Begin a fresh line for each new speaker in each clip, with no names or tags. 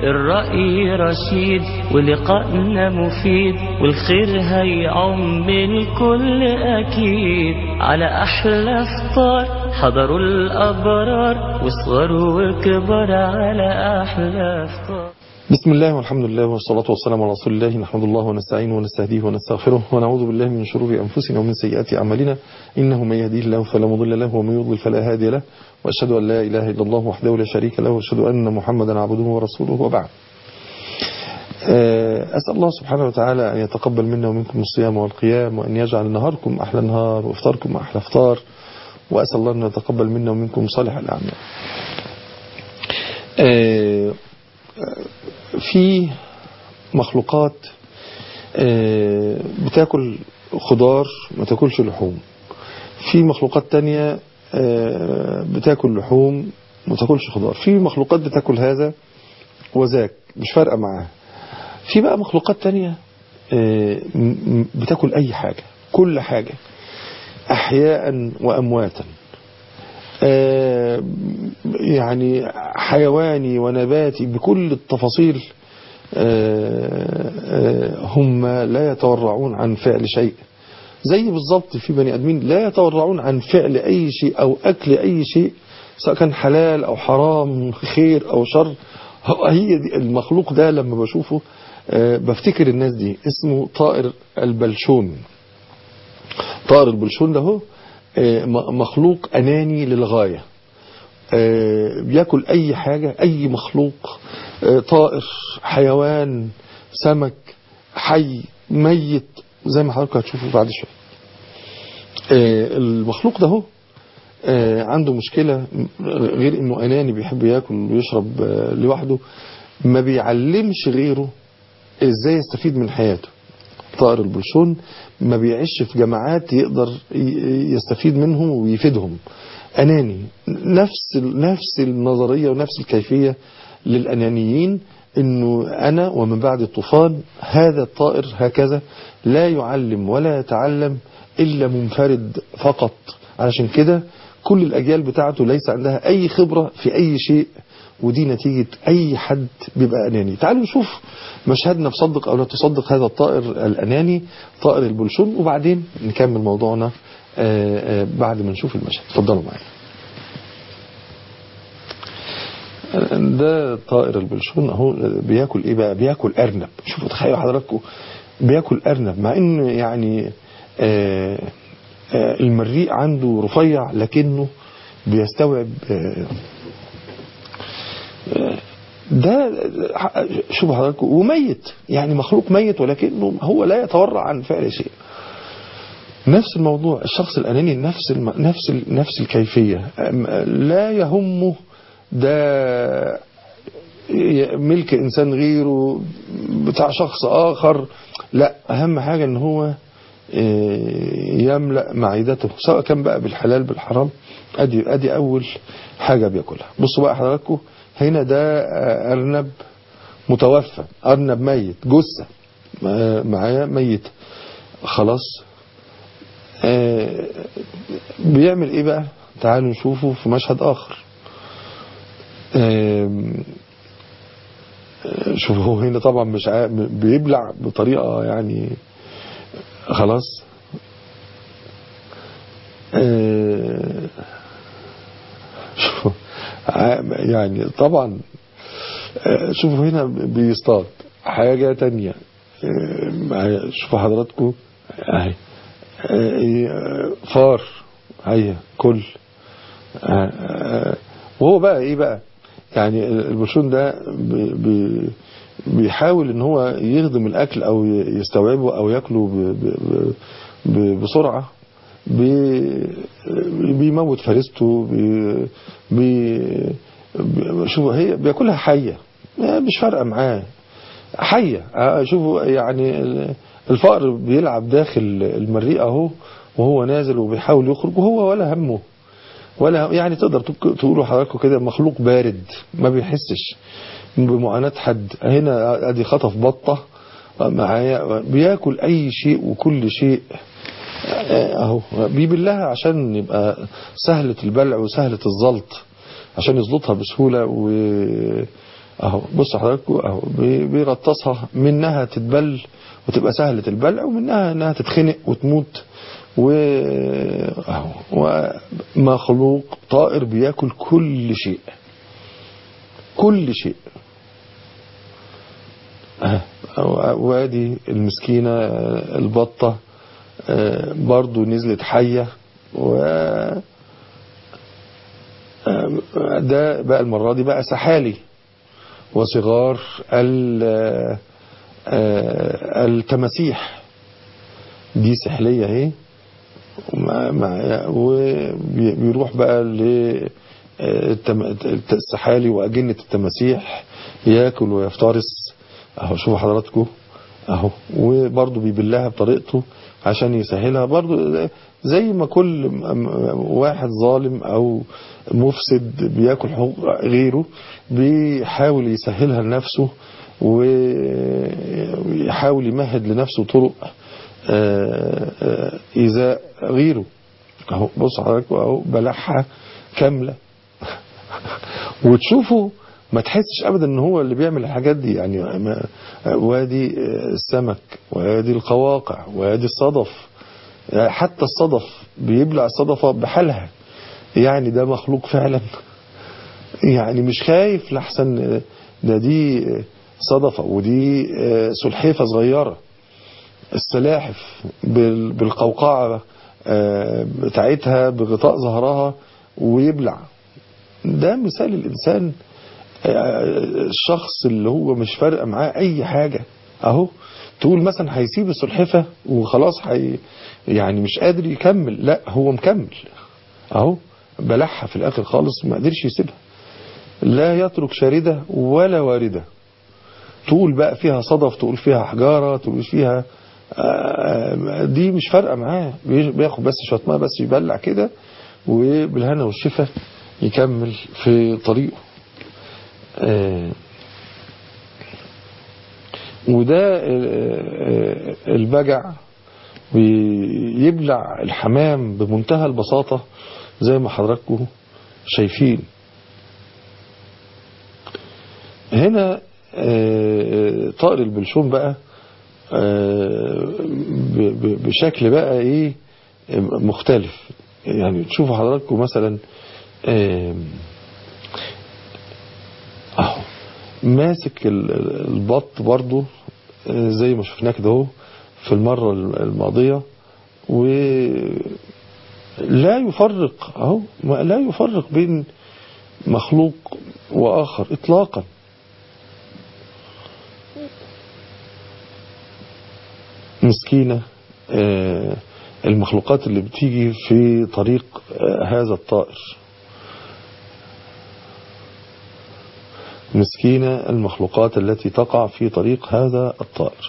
الرأي رشيد ولقائنا مفيد والخير هيعم الكل أكيد على أحلى فطار حضروا الأبرار وصغروا وكبار على أحلى فطار
بسم الله والحمد لله والصلاة والسلام على رسول الله نحمد الله ونستعينه ونستهديه ونستغفره ونعوذ بالله من شرور أنفسنا ومن سيئات أعمالنا إنه من يهديه الله فلا مضل له ومن يضلل فلا هادي له وأشهد أن لا إله إلا الله وحده لا شريك له وأشهد أن محمدا عبده ورسوله وبعد أسأل الله سبحانه وتعالى أن يتقبل منا ومنكم الصيام والقيام وأن يجعل نهاركم أحلى نهار وإفطاركم أحلى إفطار وأسأل الله أن يتقبل منا ومنكم صالح الأعمال في مخلوقات بتاكل خضار ما تاكلش لحوم في مخلوقات تانية بتاكل لحوم ما تاكلش خضار في مخلوقات بتاكل هذا وذاك مش فارقة معاها في بقى مخلوقات تانية بتاكل أي حاجة كل حاجة أحياء وأمواتا يعني حيواني ونباتي بكل التفاصيل هم لا يتورعون عن فعل شيء زي بالظبط في بني ادمين لا يتورعون عن فعل اي شيء او اكل اي شيء سواء كان حلال او حرام خير او شر هي دي المخلوق ده لما بشوفه بفتكر الناس دي اسمه طائر البلشون طائر البلشون ده هو مخلوق أناني للغاية بياكل أي حاجة أي مخلوق طائر حيوان سمك حي ميت زي ما حضرتك هتشوفوا بعد شوية المخلوق ده هو عنده مشكلة غير انه اناني بيحب ياكل ويشرب لوحده ما بيعلمش غيره ازاي يستفيد من حياته طائر البلشون ما بيعيش في جماعات يقدر يستفيد منهم ويفيدهم أناني نفس نفس النظرية ونفس الكيفية للأنانيين انه انا ومن بعد الطوفان هذا الطائر هكذا لا يعلم ولا يتعلم الا منفرد فقط علشان كده كل الاجيال بتاعته ليس عندها اي خبرة في اي شيء ودي نتيجة اي حد بيبقى اناني تعالوا نشوف مشهدنا بصدق او لا تصدق هذا الطائر الاناني طائر البلشون وبعدين نكمل موضوعنا بعد ما نشوف المشهد اتفضلوا معايا ده طائر البلشون اهو بياكل ايه بقى بياكل ارنب شوفوا تخيلوا حضراتكم بياكل ارنب مع ان يعني آآ آآ المريء عنده رفيع لكنه بيستوعب آآ ده شوفوا حضراتكم وميت يعني مخلوق ميت ولكنه هو لا يتورع عن فعل شيء نفس الموضوع الشخص الأناني نفس الم... نفس ال... نفس الكيفية لا يهمه ده ملك إنسان غيره بتاع شخص آخر لا أهم حاجة إن هو يملأ معدته سواء كان بقى بالحلال بالحرام أدي, أدي أول حاجة بياكلها بصوا بقى حضراتكم هنا ده أرنب متوفى أرنب ميت جثة معايا ميت خلاص بيعمل ايه بقى تعالوا نشوفه في مشهد اخر شوفوا هنا طبعا مش بيبلع بطريقة يعني خلاص شوفوا يعني طبعا شوفوا هنا بيصطاد حاجة تانية شوفوا حضراتكم اهي فار هيا كل وهو بقى ايه بقى يعني البرشون ده بي بيحاول ان هو يخدم الاكل او يستوعبه او ياكله بسرعة بيموت فريسته بي شوفوا هي بياكلها حية مش فارقة معاه حية شوفوا يعني الفقر بيلعب داخل المريء اهو وهو نازل وبيحاول يخرج وهو ولا همه ولا يعني تقدر تقولوا حضراتكم كده مخلوق بارد ما بيحسش بمعاناة حد هنا ادي خطف بطة معايا بياكل اي شيء وكل شيء اهو بيبلها عشان يبقى سهلة البلع وسهلة الزلط عشان يزلطها بسهولة و اهو بص حضرتك اهو بي- بيرطسها منها تتبل وتبقى سهلة البلع ومنها انها تتخنق وتموت و اهو ومخلوق طائر بياكل كل شيء كل شيء أه. وادي المسكينة آه، البطة آه، برضو نزلت حية و آه، ده بقى المرة دي بقى سحالي وصغار ال- آه، التماسيح دي سحلية اهي ومع- مع- وبيروح بقى ل التم- السحالي وأجنة التماسيح ياكل ويفترس اهو شوفوا حضراتكم اهو وبرضه بيبلها بطريقته عشان يسهلها برضه زي ما كل م- م- واحد ظالم او مفسد بياكل حقوق غيره بيحاول يسهلها لنفسه ويحاول يمهد لنفسه طرق آه، آه، إيذاء غيره اهو بص حضرتك اهو بلعها كاملة وتشوفوا ما تحسش ابدا ان هو اللي بيعمل الحاجات دي يعني ما وادي السمك وادي القواقع وادي الصدف حتى الصدف بيبلع الصدفة بحالها يعني ده مخلوق فعلا يعني مش خايف لحسن ده دي صدفة ودي سلحفة صغيرة السلاحف بال- بالقوقعة آه، بتاعتها بغطاء ظهرها ويبلع ده مثال الإنسان آه، الشخص اللي هو مش فارقه معاه أي حاجة أهو تقول مثلا هيسيب السلحفة وخلاص هي يعني مش قادر يكمل لا هو مكمل أهو بلعها في الآخر خالص ما قدرش يسيبها لا يترك شاردة ولا واردة تقول بقى فيها صدف تقول فيها حجارة تقول فيها آه، دي مش فارقة معاه بي- بياخد بس شوية ميه بس يبلع كده وبالهنا والشفا يكمل في طريقه آه، وده آه، البجع بيبلع الحمام بمنتهى البساطة زي ما حضراتكم شايفين هنا آه، طائر البلشوم بقى آه، ب- ب- بشكل بقى ايه مختلف يعني تشوفوا حضراتكم مثلا آه، اهو ماسك ال- ال- البط برضو آه، زي ما شفناه كده اهو في المرة الماضية ولا يفرق اهو ما- لا يفرق بين مخلوق واخر اطلاقا مسكينة آه، المخلوقات اللي بتيجي في طريق آه، هذا الطائر مسكينة المخلوقات التي تقع في طريق هذا الطائر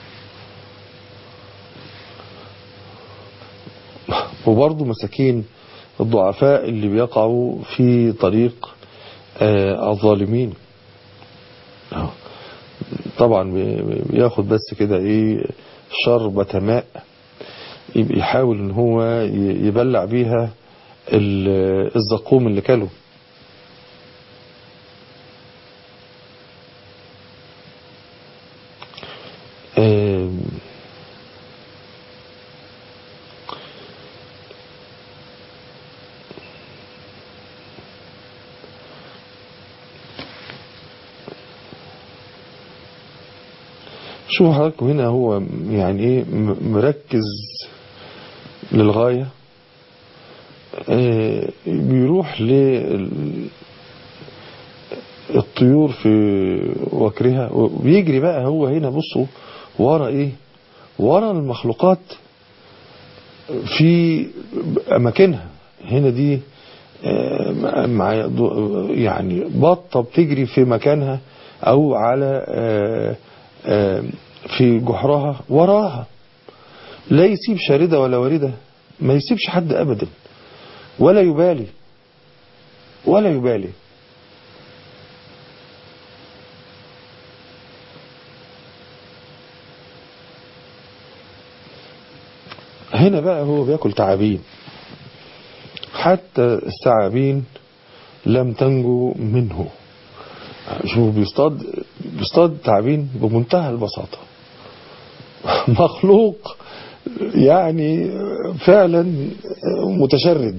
وبرضه مساكين الضعفاء اللي بيقعوا في طريق آه، الظالمين أهو. طبعا بي- بياخد بس كده ايه شربة ماء يبقى يحاول ان هو ي- يبلع بيها ال- الزقوم اللي كله آم، شوفوا حضراتكم هنا هو يعني ايه م- مركز للغاية آه، بيروح للطيور في وكرها وبيجري بقى هو هنا بصوا ورا ايه ورا المخلوقات في اماكنها هنا دي آه، مع يعني بطة بتجري في مكانها او على آه، آه، في جحرها وراها لا يسيب شاردة ولا واردة ما يسيبش حد ابدا ولا يبالي ولا يبالي هنا بقى هو بياكل تعابين حتى الثعابين لم تنجو منه شوف بيصطاد بيصطاد تعابين بمنتهى البساطة مخلوق يعني فعلا متشرد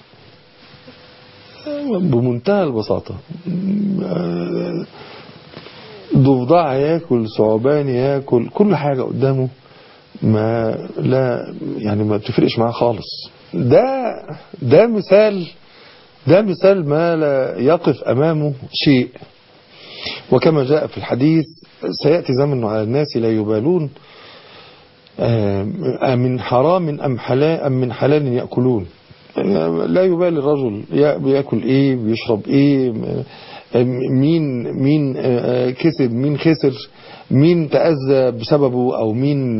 بمنتهى البساطة ضفدع ياكل ثعبان ياكل كل حاجة قدامه ما لا يعني ما بتفرقش معاه خالص ده ده مثال ده مثال ما لا يقف أمامه شيء وكما جاء في الحديث سيأتي زمن على الناس لا يبالون من حرام أم حلال أم من حلال يأكلون لا يبالي الرجل بياكل ايه بيشرب ايه مين مين كسب مين خسر مين تأذى بسببه او مين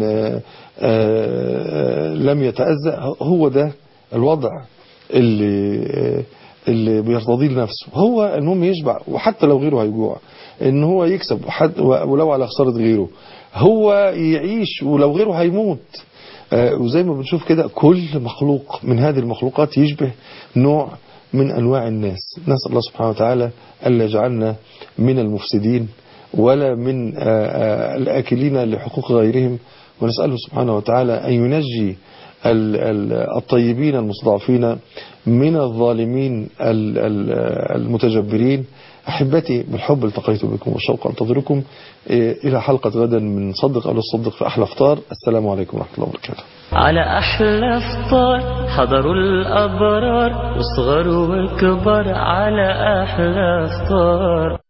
لم يتأذى هو ده الوضع اللي اللي بيرتضيه لنفسه هو المهم يشبع وحتى لو غيره هيجوع ان هو يكسب ولو على خسارة غيره هو يعيش ولو غيره هيموت وزي ما بنشوف كده كل مخلوق من هذه المخلوقات يشبه نوع من أنواع الناس نسأل الله سبحانه وتعالى ألا يجعلنا من المفسدين ولا من الآكلين لحقوق غيرهم ونسأله سبحانه وتعالى أن ينجي الطيبين المستضعفين من الظالمين المتجبرين أحبتي بالحب التقيت بكم والشوق أنتظركم إلى حلقة غدا من صدق أو الصدق في أحلى فطار السلام عليكم ورحمة الله وبركاته
على أحلى فطار حضروا الأبرار وصغروا وكبار على أحلى فطار